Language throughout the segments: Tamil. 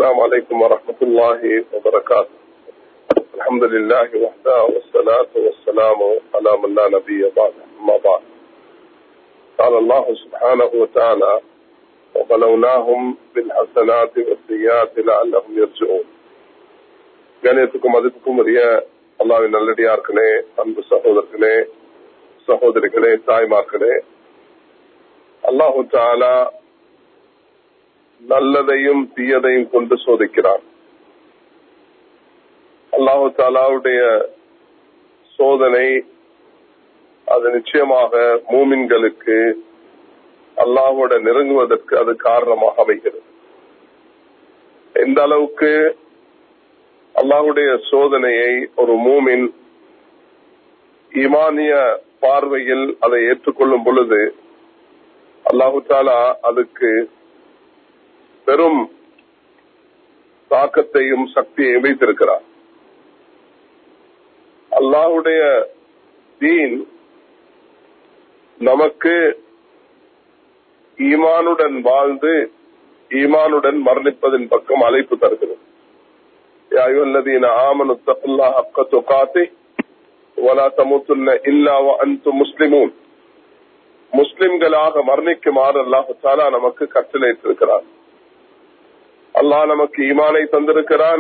السلام عليكم ورحمة الله وبركاته الحمد لله وحده والصلاة والسلام على من لا نبي بعد أما بعد قال الله سبحانه وتعالى وبلوناهم بالحسنات والسيئات لعلهم يرجعون கணியத்துக்கும் மதிப்புக்கும் உரிய அல்லாவின் நல்லடியார்களே அன்பு சகோதரர்களே சகோதரிகளே தாய்மார்களே அல்லாஹு தாலா நல்லதையும் தீயதையும் கொண்டு சோதிக்கிறான் அல்லாஹு தாலாவுடைய சோதனை அது நிச்சயமாக மூமின்களுக்கு அல்லாஹோட நெருங்குவதற்கு அது காரணமாக அமைகிறது எந்த அளவுக்கு அல்லாஹுடைய சோதனையை ஒரு மூமின் ஈமானிய பார்வையில் அதை ஏற்றுக்கொள்ளும் பொழுது அல்லாஹு தாலா அதுக்கு பெரும் தாக்கத்தையும் சக்தியையும் வைத்திருக்கிறார் அல்லாஹுடைய தீன் நமக்கு ஈமானுடன் வாழ்ந்து ஈமானுடன் மரணிப்பதன் பக்கம் அழைப்பு தருகிறது யாயுல்லதீன ஆமனு தகுல்லா ஹக்க துகாத்தி வலா தமுத்துன்ன இல்லா அன்து முஸ்லிமூன் முஸ்லிம்களாக மரணிக்குமாறு அல்லாஹு தாலா நமக்கு கட்டளையிட்டிருக்கிறார் அல்லாஹ் நமக்கு ஈமானை தந்திருக்கிறான்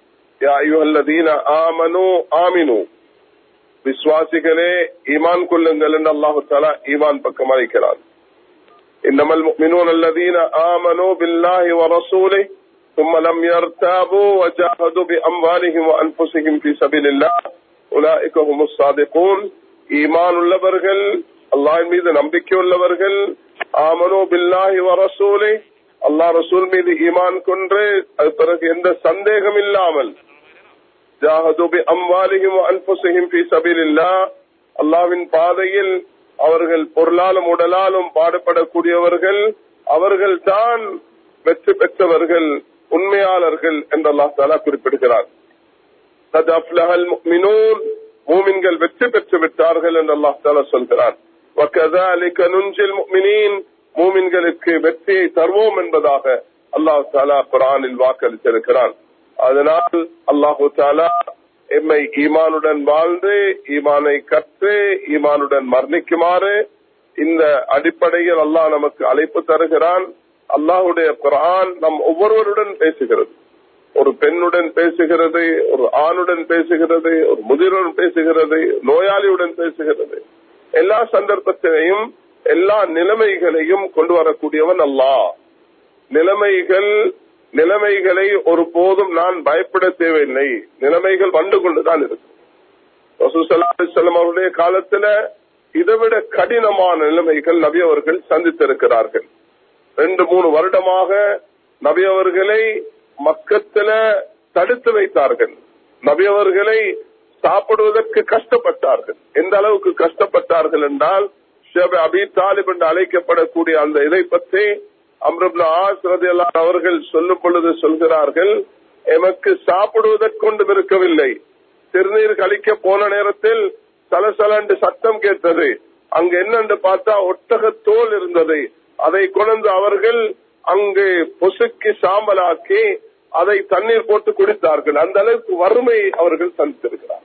ஆமனு ஆமினு விசுவாசிகளே ஈமான் கொள்ளுங்கள் என்று அல்லாஹு தாலா ஈமான் பக்கம் அழைக்கிறான் إنما المؤمنون الذين آمنوا بالله ورسوله ثم لم يرتابوا وجاهدوا بأموالهم وأنفسهم في سبيل الله أولئك هم الصادقون ஈமான் உள்ளவர்கள் அல்லாஹின் மீது நம்பிக்கை உள்ளவர்கள் ஆமனோ பில்லாஹி வரசூலே அல்லாஹ் ரசூல் மீது ஈமான் கொன்று அது பிறகு எந்த சந்தேகம் இல்லாமல் ஜாஹதுபி அம்வாலிஹிம் அன்புசிஹிம் ஃபி சபீலில்லா அல்லாஹ்வின் பாதையில் அவர்கள் பொருளாலும் உடலாலும் பாடுபடக்கூடியவர்கள் அவர்கள் தான் வெற்றி பெற்றவர்கள் உண்மையாளர்கள் என்று அல்லாஹ் தாலா குறிப்பிடுகிறார் மூமின்கள் வெற்றி பெற்று விட்டார்கள் என்று அல்லாஹ் தாலா சொல்கிறார் மூமின்களுக்கு வெற்றியை தருவோம் என்பதாக அல்லாஹு தாலா குரானில் வாக்களித்திருக்கிறான் அதனால் அல்லாஹு தாலா எம்மை ஈமானுடன் வாழ்ந்து ஈமானை கற்று ஈமானுடன் மரணிக்குமாறு இந்த அடிப்படையில் அல்லாஹ் நமக்கு அழைப்பு தருகிறான் அல்லாஹுடைய குரான் நம் ஒவ்வொருவருடன் பேசுகிறது ஒரு பெண்ணுடன் பேசுகிறது ஒரு ஆணுடன் பேசுகிறது ஒரு முதிரோடு பேசுகிறது நோயாளியுடன் பேசுகிறது எல்லா சந்தர்ப்பத்திலையும் எல்லா நிலைமைகளையும் கொண்டு வரக்கூடியவன் அல்லா நிலைமைகள் நிலைமைகளை ஒரு போதும் நான் பயப்பட தேவையில்லை நிலைமைகள் வந்து கொண்டுதான் இருக்கும் ரசூசல்லாம் அவருடைய காலத்துல இதைவிட கடினமான நிலைமைகள் நபி அவர்கள் சந்தித்திருக்கிறார்கள் ரெண்டு மூணு வருடமாக நபி அவர்களை மக்கத்துல தடுத்து வைத்தார்கள் நபி அவர்களை சாப்பிடுவதற்கு கஷ்டப்பட்டார்கள் எந்த அளவுக்கு கஷ்டப்பட்டார்கள் என்றால் அபி தாலிப் என்று அழைக்கப்படக்கூடிய அந்த இதை பற்றி அம்ரப்ல ஆசிரதையெல்லாம் அவர்கள் சொல்லும் பொழுது சொல்கிறார்கள் எமக்கு சாப்பிடுவதற்கொண்டும் இருக்கவில்லை திருநீர் கழிக்க போன நேரத்தில் சலசலண்டு சத்தம் கேட்டது அங்கு என்னென்று பார்த்தா ஒட்டக தோல் இருந்தது அதை கொண்டு அவர்கள் அங்கு பொசுக்கி சாம்பலாக்கி அதை தண்ணீர் போட்டு குடித்தார்கள் அந்த அளவுக்கு வறுமை அவர்கள் சந்தித்திருக்கிறார்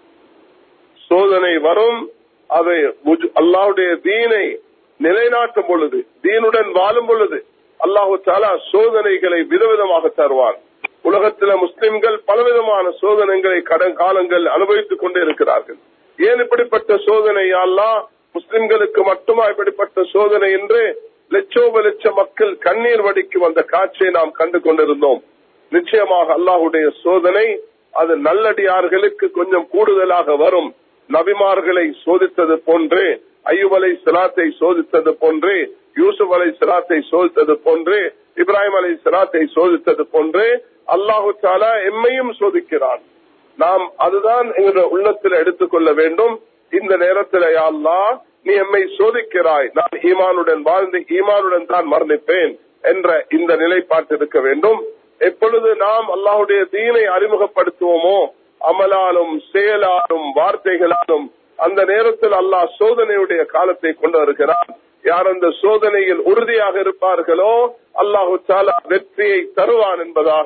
சோதனை வரும் அதை அல்லாவுடைய தீனை நிலைநாட்டும் பொழுது தீனுடன் வாழும் பொழுது அல்லாஹு தாலா சோதனைகளை விதவிதமாக தருவான் உலகத்தில முஸ்லிம்கள் பலவிதமான சோதனைகளை கடன் காலங்கள் அனுபவித்துக் கொண்டே இருக்கிறார்கள் ஏன் இப்படிப்பட்ட சோதனை அல்லா முஸ்லிம்களுக்கு மட்டுமா இப்படிப்பட்ட சோதனை என்று லட்சோப லட்ச மக்கள் கண்ணீர் வடிக்கும் அந்த காட்சியை நாம் கண்டு கொண்டிருந்தோம் நிச்சயமாக அல்லாஹுடைய சோதனை அது நல்லடியார்களுக்கு கொஞ்சம் கூடுதலாக வரும் நபிமார்களை சோதித்தது போன்று ஐயூப் அலை சலாத்தை சோதித்தது போன்று யூசுப் அலை சலாத்தை சோதித்தது போன்று இப்ராஹிம் அலை சலாத்தை சோதித்தது போன்று அல்லாஹு தாலா எம்மையும் சோதிக்கிறான் நாம் அதுதான் எங்களுடைய உள்ளத்தில் எடுத்துக்கொள்ள வேண்டும் இந்த நேரத்தில் அல்லா நீ எம்மை சோதிக்கிறாய் நான் ஈமானுடன் வாழ்ந்து ஈமானுடன் தான் மரணிப்பேன் என்ற இந்த நிலைப்பாட்டு இருக்க வேண்டும் எப்பொழுது நாம் அல்லாஹுடைய தீனை அறிமுகப்படுத்துவோமோ அமலாலும் செயலாலும் வார்த்தைகளாலும் அந்த நேரத்தில் அல்லாஹ் சோதனையுடைய காலத்தை கொண்டு வருகிறார் யார் அந்த சோதனையில் உறுதியாக இருப்பார்களோ அல்லாஹு தாலா வெற்றியை தருவான் என்பதாக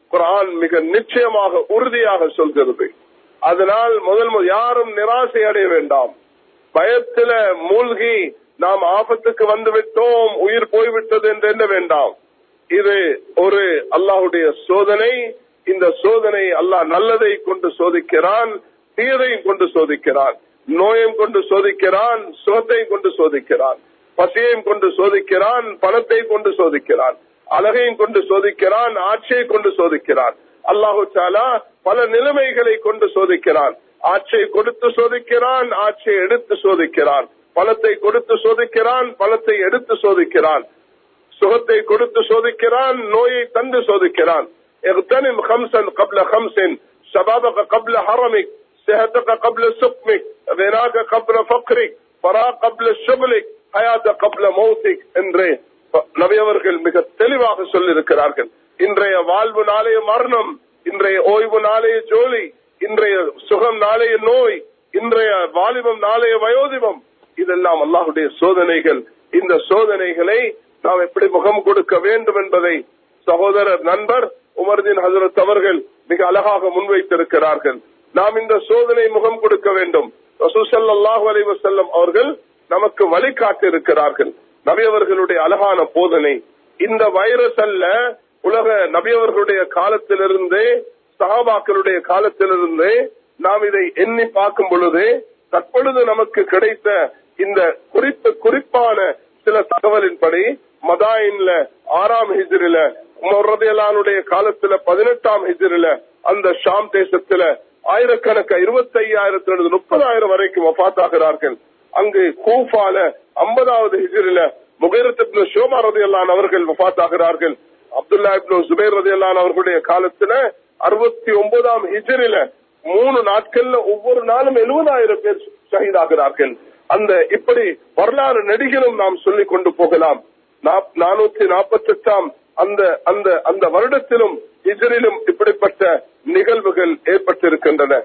குரான் மிக நிச்சயமாக உறுதியாக சொல்கிறது அதனால் முதல் மு- யாரும் நிராசை அடைய வேண்டாம் பயத்தில மூழ்கி நாம் ஆபத்துக்கு வந்து விட்டோம் உயிர் போய்விட்டது என்று எண்ண வேண்டாம் இது ஒரு அல்லாஹுடைய சோதனை இந்த சோதனை அல்லாஹ் நல்லதை கொண்டு சோதிக்கிறான் தீயதையும் கொண்டு சோதிக்கிறான் நோயையும் கொண்டு சோதிக்கிறான் சுகத்தையும் கொண்டு சோதிக்கிறான் பசியையும் கொண்டு சோதிக்கிறான் பணத்தை கொண்டு சோதிக்கிறான் அழகையும் கொண்டு சோதிக்கிறான் ஆட்சியை கொண்டு சோதிக்கிறான் அல்லாஹு தாலா பல நிலைமைகளை கொண்டு சோதிக்கிறான் ஆட்சியை கொடுத்து சோதிக்கிறான் ஆட்சியை எடுத்து சோதிக்கிறான் பணத்தை கொடுத்து சோதிக்கிறான் பணத்தை எடுத்து சோதிக்கிறான் சுகத்தை கொடுத்து சோதிக்கிறான் நோயை தந்து சோதிக்கிறான் اغتنم خمسا قبل خمس شبابك قبل حرمك صحتك قبل سقمك غناك قبل فقرك فراغ قبل شغلك حياتك قبل موتك என்று நபி அவர்கள் மிக தெளிவாக சொல்லியிருக்கிறார்கள் இன்றைய வாழ்வு நாளைய மரணம் இன்றைய ஓய்வு நாளைய ஜோலி இன்றைய சுகம் நாளைய நோய் இன்றைய வாலிபம் நாளைய வயோதிபம் இதெல்லாம் அல்லாஹுடைய சோதனைகள் இந்த சோதனைகளை நாம் எப்படி முகம் கொடுக்க வேண்டும் என்பதை சகோதரர் நண்பர் உமர்தீன் ஹசரத் அவர்கள் மிக அழகாக முன்வைத்திருக்கிறார்கள் நாம் இந்த சோதனை முகம் கொடுக்க வேண்டும் ரசூசல்லாஹு அலைஹி வஸல்லம் அவர்கள் நமக்கு வழிகாட்டி இருக்கிறார்கள் நபி அவர்களுடைய அழகான போதனை இந்த வைரஸ் அல்ல உலக நபி அவர்களுடைய காலத்திலிருந்தே சஹாபாக்களுடைய காலத்திலிருந்தே நாம் இதை எண்ணி பார்க்கும் பொழுது தற்பொழுது நமக்கு கிடைத்த இந்த குறிப்பு குறிப்பான சில தகவலின்படி மதாயின்ல ஆறாம் ஹிஜ்ரில உமர்றதையலானுடைய காலத்துல பதினெட்டாம் ஹிஜ்ரில அந்த ஷாம் தேசத்துல ஆயிரக்கணக்க இருபத்தி ஐயாயிரத்திலிருந்து முப்பதாயிரம் வரைக்கும் வஃத்தாகிறார்கள் அங்கு கூஃபால ஐம்பதாவது ஹிஜ்ரில முகைரத்து ஷோமா ரதையல்லான் அவர்கள் வஃத்தாகிறார்கள் அப்துல்லா இப்னு சுபேர் ரதையல்லான் அவர்களுடைய காலத்துல அறுபத்தி ஒன்பதாம் ஹிஜ்ரில மூணு நாட்கள்ல ஒவ்வொரு நாளும் எழுபதாயிரம் பேர் ஷஹீதாகிறார்கள் அந்த இப்படி வரலாறு நெடுகிலும் நாம் சொல்லிக் கொண்டு போகலாம் நானூத்தி நாற்பத்தி எட்டாம் அந்த அந்த அந்த வருடத்திலும் இஜரிலும் இப்படிப்பட்ட நிகழ்வுகள் ஏற்பட்டிருக்கின்றன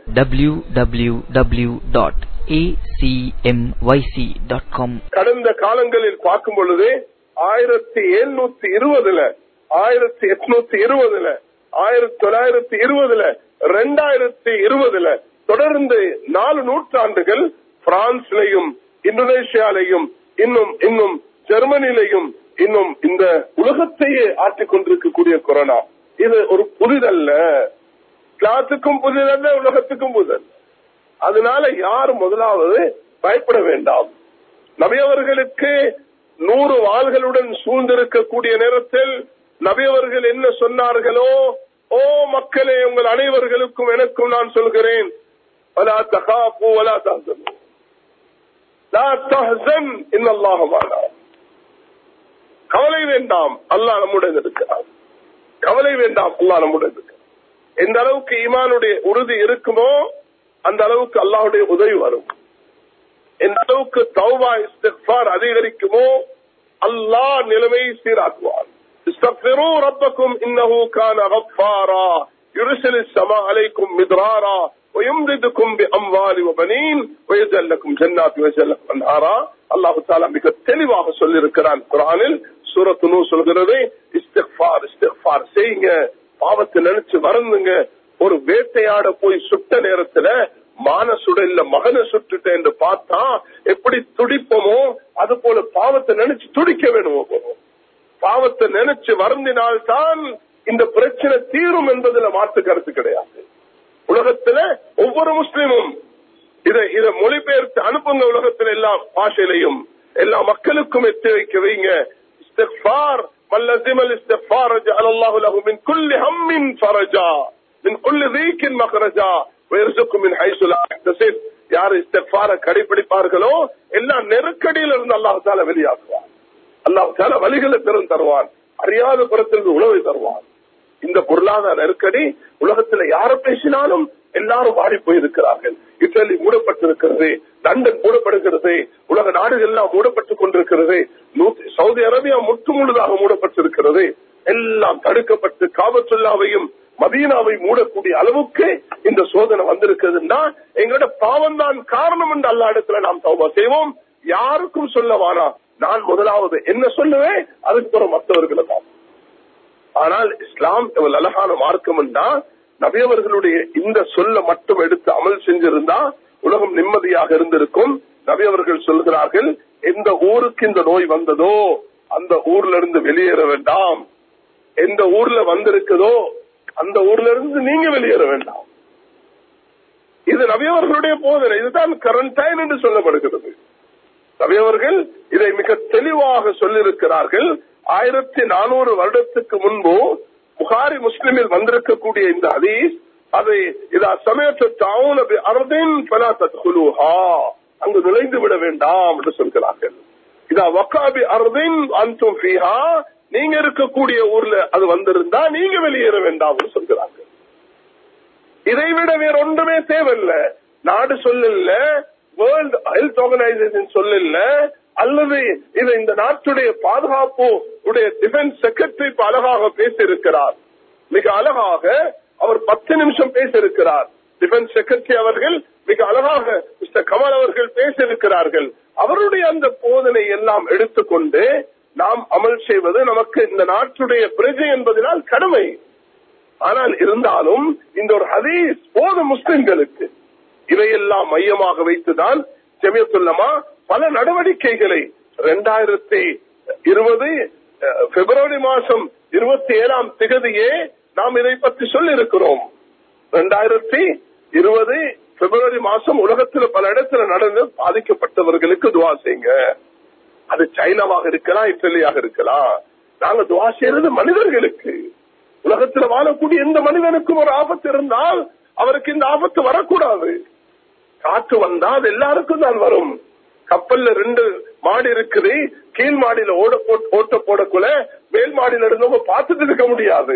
www.acmyc.com கடந்த காலங்களில் பார்க்கும் பொழுது ஆயிரத்தி எழுநூத்தி இருபதுல ஆயிரத்தி எட்நூத்தி இருபதுல ஆயிரத்தி தொள்ளாயிரத்தி இருபதுல ரெண்டாயிரத்தி இருபதுல தொடர்ந்து நாலு நூற்றாண்டுகள் பிரான்ஸ்லையும் இந்தோனேஷியாலையும் இன்னும் இன்னும் ஜெர்மனிலையும் இன்னும் இந்த உலகத்தையே ஆட்டிக் கொண்டிருக்கக்கூடிய கொரோனா இது ஒரு புதிதல்ல கிளாத்துக்கும் புதிதல்ல உலகத்துக்கும் புதிதல்ல அதனால யார் முதலாவது பயப்பட வேண்டாம் நபியவர்களுக்கு நூறு வாள்களுடன் சூழ்ந்திருக்கக்கூடிய நேரத்தில் நபியவர்கள் என்ன சொன்னார்களோ ஓ மக்களே உங்கள் அனைவர்களுக்கும் எனக்கும் நான் சொல்கிறேன் ولا تخافوا ولا تحزنوا لا تحزن ان الله معنا கவலை வேண்டாம் அல்லாஹ் நம்முடன் இருக்கிறார் கவலை வேண்டாம் அல்லாஹ் நம்முடன் இருக்கிறார் எந்த அளவுக்கு ஈமானுடைய உறுதி இருக்குமோ அந்த அளவுக்கு அல்லாஹுடைய உதவி வரும் எந்த அளவுக்கு தௌபா இஸ்திஃபார் அதிகரிக்குமோ அல்லாஹ் நிலைமை சீராக்குவார் استغفروا ربكم انه كان غفارا يرسل السماء عليكم مدرارا ويمددكم باموال وبنين ويجعل لكم جنات ويجعل لكم انهارا அல்லாஹு தாலா மிக தெளிவாக சொல்லியிருக்கிறான் குரானில் சூரத்து நூ சொல்கிறது இஸ்திஃபார் இஸ்திஃபார் செய்யுங்க பாவத்தை நினைச்சு வருந்துங்க ஒரு வேட்டையாட போய் சுட்ட நேரத்துல மான சுடல்ல மகனை சுட்டுட்ட என்று பார்த்தா எப்படி துடிப்போமோ அது போல பாவத்தை நினைச்சு துடிக்க வேணுமோ பாவத்தை நினைச்சு வருந்தினால்தான் இந்த பிரச்சனை தீரும் என்பதுல மாற்று கருத்து கிடையாது உலகத்துல ஒவ்வொரு முஸ்லீமும் இதை இதை மொழிபெயர்த்து அனுப்புங்க உலகத்துல எல்லா பாஷையிலையும் எல்லா மக்களுக்கும் எத்தி வைக்க வைங்க இஸ்திக்ஃபார் மல்லசிம் الاستغفار جعل الله له من كل هم فرجا من كل ضيق مخرجا ويرزقه من حيث لا يحتسب யார் இஸ்திக்ஃபார கடைபிடிப்பார்களோ எல்லா நெருக்கடியில இருந்து அல்லாஹ் தால வெளியாக்குவார் அல்லாஹ் தால வழிகளை பெரும் தருவான் அறியாத புறத்திற்கு உணவை தருவான் இந்த பொருளாதார நெருக்கடி உலகத்துல யார பேசினாலும் எல்லாரும் வாடி போயிருக்கிறார்கள் இத்தாலி மூடப்பட்டிருக்கிறது லண்டன் மூடப்படுகிறது உலக நாடுகள் எல்லாம் மூடப்பட்டுக் கொண்டிருக்கிறது சவுதி அரேபியா முற்று முழுதாக மூடப்பட்டிருக்கிறது எல்லாம் தடுக்கப்பட்டு காபத்துல்லாவையும் மதீனாவை மூடக்கூடிய அளவுக்கு இந்த சோதனை வந்திருக்குதுன்னா எங்களோட பாவம் தான் காரணம் என்று அல்லா இடத்துல நாம் தௌபா செய்வோம் யாருக்கும் சொல்ல வானா நான் முதலாவது என்ன சொல்லுவேன் அதுக்கு பிறகு மற்றவர்களை தான் ஆனால் இஸ்லாம் இவ்வளவு அழகான மார்க்கம் என்றா நபியவர்களுடைய இந்த சொல்ல மட்டும் எடுத்து அமல் செஞ்சிருந்தா உலகம் நிம்மதியாக இருந்திருக்கும் நபியவர்கள் சொல்கிறார்கள் எந்த ஊருக்கு இந்த நோய் வந்ததோ அந்த ஊர்ல இருந்து வெளியேற வேண்டாம் எந்த ஊர்ல வந்திருக்குதோ அந்த ஊர்ல இருந்து நீங்க வெளியேற வேண்டாம் இது நபியவர்களுடைய போதனை இதுதான் கரண்டைன் என்று சொல்லப்படுகிறது நபியவர்கள் இதை மிக தெளிவாக சொல்லியிருக்கிறார்கள் ஆயிரத்தி நானூறு வருடத்துக்கு முன்பு புகாரி முஸ்லிமில் வந்திருக்கக்கூடிய இந்த ஹதீஸ் அதை இதா சமயத்து தாவுன அரதின் அங்கு நுழைந்து விட வேண்டாம் என்று சொல்கிறார்கள் இதா வக்காபி அரதின் அந்தும் ஃபீஹா நீங்க இருக்கக்கூடிய ஊர்ல அது வந்திருந்தா நீங்க வெளியேற வேண்டாம் என்று சொல்கிறார்கள் இதை விட வேற ஒன்றுமே தேவையில்லை நாடு சொல்லல வேர்ல்ட் ஹெல்த் ஆர்கனைசேஷன் சொல்லல அல்லது இது இந்த நாட்டுடைய பாதுகாப்பு உடைய டிஃபென்ஸ் செக்ரட்டரி இப்ப அழகாக பேசியிருக்கிறார் மிக அழகாக அவர் பத்து நிமிஷம் பேசியிருக்கிறார் டிஃபென்ஸ் செக்ரட்டரி அவர்கள் மிக அழகாக மிஸ்டர் கமல் அவர்கள் பேசியிருக்கிறார்கள் அவருடைய அந்த போதனை எல்லாம் எடுத்துக்கொண்டு நாம் அமல் செய்வது நமக்கு இந்த நாட்டுடைய பிரஜை என்பதனால் கடமை ஆனால் இருந்தாலும் இந்த ஒரு ஹதீஸ் போதும் முஸ்லிம்களுக்கு இவையெல்லாம் மையமாக வைத்துதான் ஜெமியத்துல்லமா பல நடவடிக்கைகளை இரண்டாயிரத்தி இருபது பிப்ரவரி மாசம் இருபத்தி ஏழாம் திகதியே நாம் இதை பற்றி சொல்லி இருக்கிறோம் இரண்டாயிரத்தி இருபது பிப்ரவரி மாசம் உலகத்தில் பல இடத்துல நடந்து பாதிக்கப்பட்டவர்களுக்கு துவா செய்யுங்க அது சைனாவாக இருக்கலாம் இத்தாலியாக இருக்கலாம் நாங்க துவா செய்யறது மனிதர்களுக்கு உலகத்துல வாழக்கூடிய எந்த மனிதனுக்கும் ஒரு ஆபத்து இருந்தால் அவருக்கு இந்த ஆபத்து வரக்கூடாது காற்று வந்தா அது எல்லாருக்கும் தான் வரும் கப்பல்ல ரெண்டு மாடி இருக்குது கீழ் மாடியில ஓட ஓட்ட போடக்குள்ள மேல் மாடியில இருந்தவங்க பார்த்துட்டு இருக்க முடியாது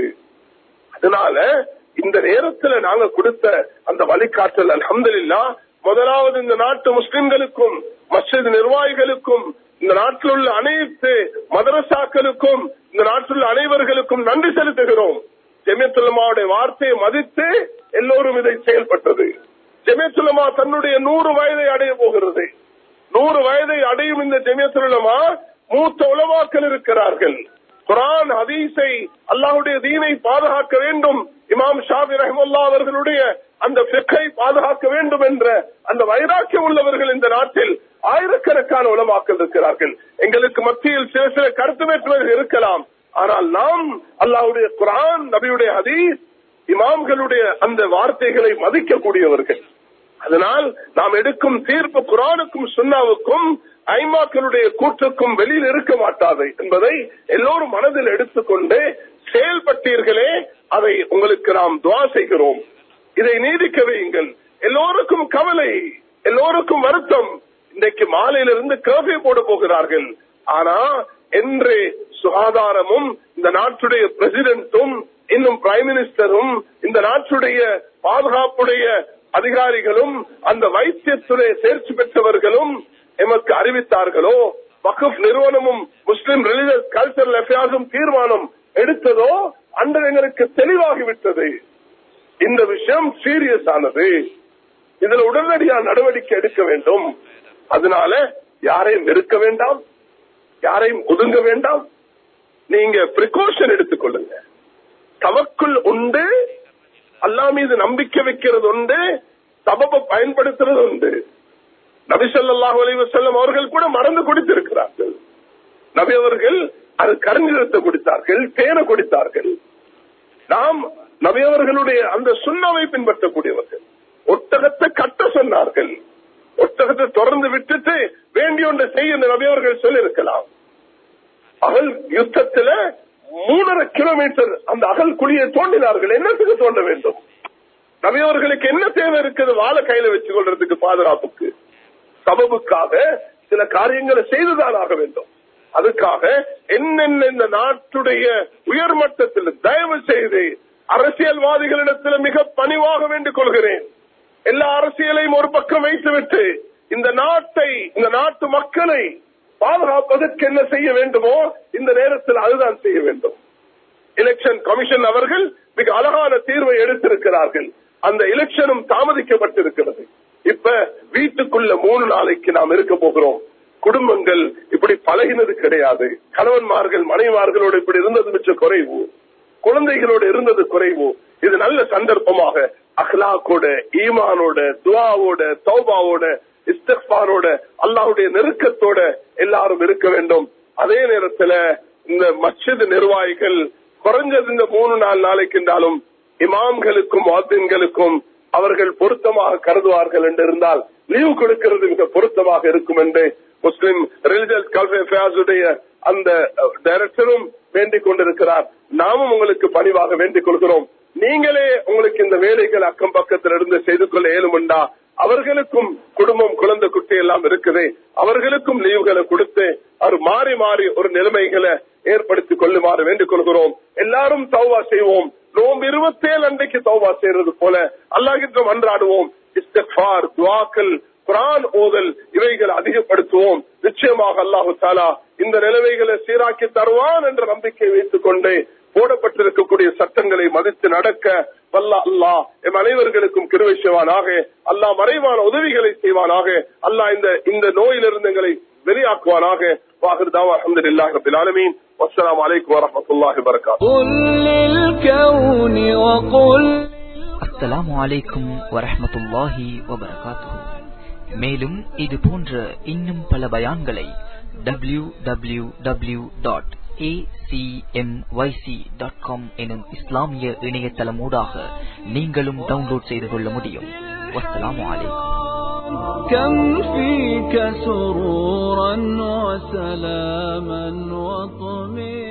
அதனால இந்த நேரத்துல நாங்க கொடுத்த அந்த வழிகாட்டல் அலமதுல்லா முதலாவது இந்த நாட்டு முஸ்லிம்களுக்கும் மஸ்ஜித் நிர்வாகிகளுக்கும் இந்த நாட்டில் உள்ள அனைத்து மதரசாக்களுக்கும் இந்த நாட்டில் உள்ள அனைவர்களுக்கும் நன்றி செலுத்துகிறோம் ஜெமியத்துல்லமாவுடைய வார்த்தையை மதித்து எல்லோரும் இதை செயல்பட்டது ஜெமியத்துல்லமா தன்னுடைய நூறு வயதை அடைய போகிறது நூறு வயதை அடையும் இந்த ஜெமியத்துல்லமா மூத்த உலமாக்கள் இருக்கிறார்கள் குரான் ஹதீஸை அல்லாஹுடைய தீனை பாதுகாக்க வேண்டும் இமாம் ஷாபி ரஹமுல்லா அவர்களுடைய அந்த பிக்கை பாதுகாக்க வேண்டும் என்ற அந்த வைராக்கியம் உள்ளவர்கள் இந்த நாட்டில் ஆயிரக்கணக்கான உலமாக்கள் இருக்கிறார்கள் எங்களுக்கு மத்தியில் சில சில கருத்து வேற்றுமைகள் இருக்கலாம் ஆனால் நாம் அல்லாஹுடைய குரான் நபியுடைய ஹதீஸ் இமாம்களுடைய அந்த வார்த்தைகளை மதிக்கக்கூடியவர்கள் அதனால் நாம் எடுக்கும் தீர்ப்பு குரானுக்கும் சுண்ணாவுக்கும் ஐமாக்களுடைய கூற்றுக்கும் வெளியில் இருக்க மாட்டாது என்பதை எல்லோரும் மனதில் எடுத்துக்கொண்டு செயல்பட்டீர்களே அதை உங்களுக்கு நாம் துவா செய்கிறோம் இதை நீடிக்க வையுங்கள் எல்லோருக்கும் கவலை எல்லோருக்கும் வருத்தம் இன்றைக்கு மாலையிலிருந்து கர்ஃபியூ போட போகிறார்கள் ஆனா என்று சுகாதாரமும் இந்த நாட்டுடைய பிரசிடென்ட்டும் இன்னும் பிரைம் மினிஸ்டரும் இந்த நாட்டுடைய பாதுகாப்புடைய அதிகாரிகளும் அந்த வைத்தியத்துறை தேர்ச்சி பெற்றவர்களும் எமக்கு அறிவித்தார்களோ வகுப் நிறுவனமும் முஸ்லிம் ரிலிஜியஸ் கல்ச்சரல் அஃபேர்ஸும் தீர்மானம் எடுத்ததோ அன்று எங்களுக்கு தெளிவாகிவிட்டது இந்த விஷயம் சீரியஸ் ஆனது இதுல உடனடியாக நடவடிக்கை எடுக்க வேண்டும் அதனால யாரையும் வெறுக்க வேண்டாம் யாரையும் ஒதுங்க வேண்டாம் நீங்க பிரிகாஷன் எடுத்துக்கொள்ளுங்க தவக்குள் உண்டு அல்லா மீது நம்பிக்கை வைக்கிறது உண்டு சபப பயன்படுத்துறது உண்டு நபிசல்லாஹு அலி வசல்லம் அவர்கள் கூட மறந்து குடித்திருக்கிறார்கள் நபி அவர்கள் அது கருநிறத்தை குடித்தார்கள் தேனை குடித்தார்கள் நாம் நபியவர்களுடைய அந்த சுண்ணாவை பின்பற்றக்கூடியவர்கள் ஒட்டகத்தை கட்ட சொன்னார்கள் ஒட்டகத்தை தொடர்ந்து விட்டுட்டு வேண்டிய ஒன்றை செய்ய நபியவர்கள் சொல்லியிருக்கலாம் அகல் யுத்தத்துல மூணரை கிலோமீட்டர் அந்த அகல் குழியை தோண்டினார்கள் என்னத்துக்கு தோண்ட வேண்டும் நபியவர்களுக்கு என்ன தேவை இருக்குது வாழை கையில வச்சுக் கொள்றதுக்கு பாதுகாப்புக்கு சபபுக்காக சில காரியங்களை செய்துதான் ஆக வேண்டும் அதுக்காக என்னென்ன இந்த நாட்டுடைய உயர்மட்டத்தில் தயவு செய்து அரசியல்வாதிகளிடத்தில் மிக பணிவாக வேண்டிக் கொள்கிறேன் எல்லா அரசியலையும் ஒரு பக்கம் வைத்துவிட்டு இந்த நாட்டை இந்த நாட்டு மக்களை பாதுகாப்பதற்கு என்ன செய்ய வேண்டுமோ இந்த நேரத்தில் அதுதான் செய்ய வேண்டும் எலெக்ஷன் கமிஷன் அவர்கள் மிக அழகான தீர்வை எடுத்திருக்கிறார்கள் அந்த எலெக்ஷனும் தாமதிக்கப்பட்டிருக்கிறது இப்ப வீட்டுக்குள்ள மூணு நாளைக்கு நாம் இருக்க போகிறோம் குடும்பங்கள் இப்படி பழகினது கிடையாது கணவன்மார்கள் மனைவார்களோடு இப்படி இருந்தது மிச்ச குறைவு குழந்தைகளோடு இருந்தது குறைவு இது நல்ல சந்தர்ப்பமாக அஹ்லாக்கோட ஈமானோட துவாவோட தௌபாவோட இஸ்தக்பாரோட அல்லாஹ்வுடைய நெருக்கத்தோட எல்லாரும் இருக்க வேண்டும் அதே நேரத்துல இந்த மஸ்ஜித் நிர்வாகிகள் குறைஞ்சது இந்த மூணு நாலு நாளைக்கு இருந்தாலும் இமாம்களுக்கும் வாத்தின்களுக்கும் அவர்கள் பொருத்தமாக கருதுவார்கள் என்று இருந்தால் லீவு கொடுக்கிறது மிக பொருத்தமாக இருக்கும் என்று முஸ்லிம் ரிலிஜியஸ் கல்ஃபேஸுடைய அந்த டைரக்டரும் வேண்டிக் கொண்டிருக்கிறார் நாமும் உங்களுக்கு பணிவாக வேண்டிக் கொள்கிறோம் நீங்களே உங்களுக்கு இந்த வேலைகள் அக்கம் பக்கத்தில் இருந்து செய்து கொள்ள இயலுமுண்டா அவர்களுக்கும் குடும்பம் குழந்தை குட்டி எல்லாம் இருக்குது அவர்களுக்கும் லீவுகளை கொடுத்து அவர் மாறி மாறி ஒரு நிலைமைகளை ஏற்படுத்திக் கொள்ளுமாறு வேண்டிக் கொள்கிறோம் எல்லாரும் தௌவா செய்வோம் நோம்பு இருபத்தேழு அன்றைக்கு தௌவா செய்யறது போல அல்லாஹிற்றம் அன்றாடுவோம் இஸ்தக்பார் துவாக்கள் குரான் ஓதல் இவைகளை அதிகப்படுத்துவோம் நிச்சயமாக அல்லாஹு தாலா இந்த நிலைமைகளை சீராக்கி தருவான் என்ற நம்பிக்கை வைத்துக் கொண்டு போடப்பட்டிருக்கக்கூடிய சட்டங்களை மதித்து நடக்க வல்ல அல்லாஹ் எம் அனைவர்களுக்கும் கிருவை செய்வானாக அல்லாஹ் மறைவான உதவிகளை செய்வானாக அல்லாஹ் இந்த இந்த நோயிலிருந்து எங்களை வெளியாக்குவானாக வாஹிர் தாவா அஹமதுல்லாஹி ரபில் ஆலமீன் வஸ்ஸலாமு அலைக்கும் வரஹ்மத்துல்லாஹி வபரகாத்துஹு قل للكون وقل அஸ்ஸலாமு அலைக்கும் வரஹ்மத்துல்லாஹி வபரகாத்துஹு மேலும் இது போன்ற இன்னும் பல பயான்களை W W W dot dot com எனும் இஸ்லாமிய இணையதளமூடாக நீங்களும் டவுன்லோட் செய்து கொள்ள முடியும் வஸ்ஸலாமு அலைக்கும் كم فيك سرورا وسلاما وطمئنا